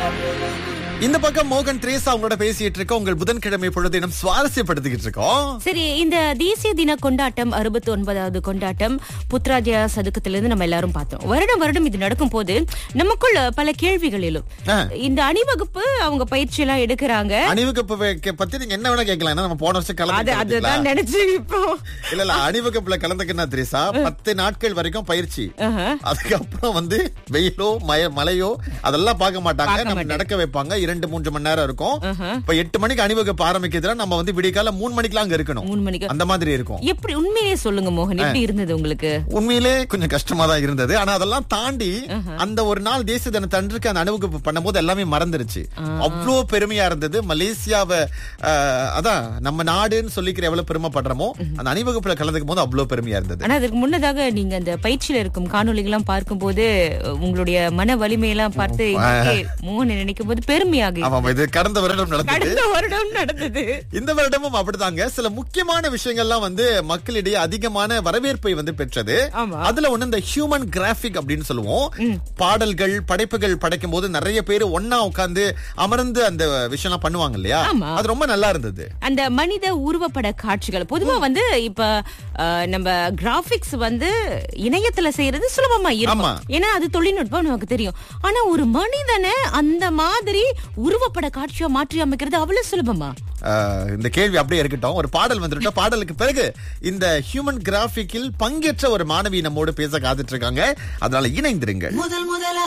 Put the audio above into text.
இந்த பக்கம் மோகன் த்ரேசா அவங்களோட பேசிட்டு இருக்கோம் உங்கள் புதன்கிழமை பொழுது இன்னும் சுவாரஸ்யப்படுத்திக்கிட்டு இருக்கோம் சரி இந்த தேசிய தின கொண்டாட்டம் அறுபத்தி ஒன்பதாவது கொண்டாட்டம் புத்ராஜயா சதுக்கத்திலிருந்து நம்ம எல்லாரும் பார்த்தோம் வருடம் வருடம் இது நடக்கும் போது நமக்குள்ள பல கேள்விகள் எழும் ஆ. இந்த அணிவகுப்பு அவங்க பயிற்சி எல்லாம் எடுக்கிறாங்க அணிவகுப்பு வே- பத்தி நீங்க என்ன வேணா கேட்கலாம் ஏன்னா நம்ம போன வருஷம் அது கலந்து அதுதான் நினைச்சு இப்போ இல்ல இல்ல அணிவகுப்புல கலந்துக்கினா திரேசா பத்து நாட்கள் வரைக்கும் பயிற்சி ஆஹா. அதுக்கப்புறம் வந்து வெயிலோ மய மழையோ அதெல்லாம் பார்க்க மாட்டாங்க நம்ம நடக்க வைப்பாங்க இரண்டு மூன்று மணி நேரம் இருக்கும் இப்ப எட்டு மணிக்கு அணிவகுப்பு ஆரம்பிக்கிறதுல நம்ம வந்து விடிகால மூணு மணிக்கெல்லாம் அங்க இருக்கணும் மூணு மணிக்கு அந்த மாதிரி இருக்கும் எப்படி உண்மையிலேயே சொல்லுங்க மோகன் எப்படி இருந்தது உங்களுக்கு உண்மையிலே கொஞ்சம் கஷ்டமா தான் இருந்தது ஆனா அதெல்லாம் தாண்டி அந்த ஒரு நாள் தேசிய தினத்தன்றைக்கு அந்த அணிவகுப்பு பண்ணும்போது எல்லாமே மறந்துருச்சு அவ்வளோ பெருமையா இருந்தது மலேசியாவை அஹ், அதான் நம்ம நாடுன்னு சொல்லிக்கிற எவ்வளவு பெருமைப்படுறோமோ அந்த அணிவகுப்புல கலந்துக்கும் போது அவ்வளவு பெருமையா இருந்தது ஆனா அதுக்கு முன்னதாக நீங்க அந்த பயிற்சியில இருக்கும் காணொளிகள்லாம் பார்க்கும்போது உங்களுடைய மன வலிமையெல்லாம் பார்த்து இன்னைக்கு மோகன் நினைக்கும் போது பெருமையாக ஆமா இது கடந்த வருடம் நடந்தது கடந்த வருடம் நடந்தது இந்த வருடமும் அப்படிதாங்க சில முக்கியமான விஷயங்கள்லாம் வந்து மக்களிடையே அதிகமான வரவேற்பை வந்து பெற்றது ஆமா. அதுல ஒண்ணு இந்த ஹியூமன் கிராபிக் அப்படின்னு சொல்லுவோம் பாடல்கள் படைப்புகள் படைக்கும் போது நிறைய பேர் ஒன்னா உட்கார்ந்து அமர்ந்து அந்த விஷயம்லாம் பண்ணுவாங்க இல்லையா ஆமா. அது ரொம்ப நல்லா இருந்தது அந்த மனித உருவப்பட காட்சிகள் பொதுவா வந்து இப்ப அஹ், நம்ம கிராபிக்ஸ் வந்து இணையத்துல செய்யறது சுலபமா இருக்கும் ஆமா. ஏன்னா அது தொழில்நுட்பம் நமக்கு தெரியும் ஆனா ஒரு மனிதனை அந்த மாதிரி உருவப்பட காட்சியா மாற்றி அமைக்கிறது அவ்வளவு சுலபமா அஹ், இந்த கேள்வி அப்படியே இருக்கட்டும் ஒரு பாடல் வந்துட்டோம் பாடலுக்கு பிறகு இந்த ஹியூமன் கிராபிக்கில் பங்கேற்ற ஒரு மாணவி நம்மோடு பேச காத்துட்டு இருக்காங்க அதனால இணைந்திருங்கள் முதல் முதலா